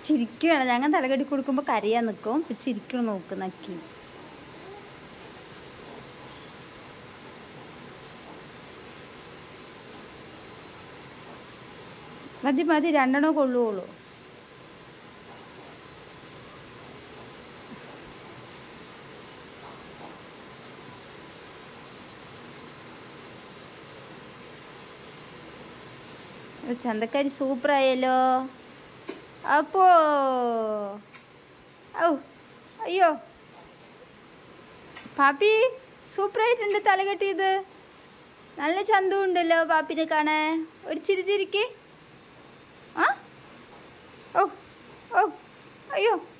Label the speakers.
Speaker 1: ചിരിക്കുകയാണ് ഞങ്ങൾ തലകെട്ടി കൊടുക്കുമ്പോൾ കരയാൻ നിൽക്കും ഇപ്പം ചിരിക്കണം നോക്ക് നക്കി മതി മതി രണ്ടെണ്ണോ കൊള്ളുകയുള്ളൂ ഒരു ചന്തക്കാരി സൂപ്പറായല്ലോ അപ്പോ ഔ അയ്യോ പാപ്പി സൂപ്പറായിട്ടുണ്ട് തലകെട്ടിയത് നല്ല ചന്തം ഉണ്ടല്ലോ പാപ്പിനെ കാണാൻ ഒരു ചിരി ചിരിക്ക് ആ ഓ ഓ അയ്യോ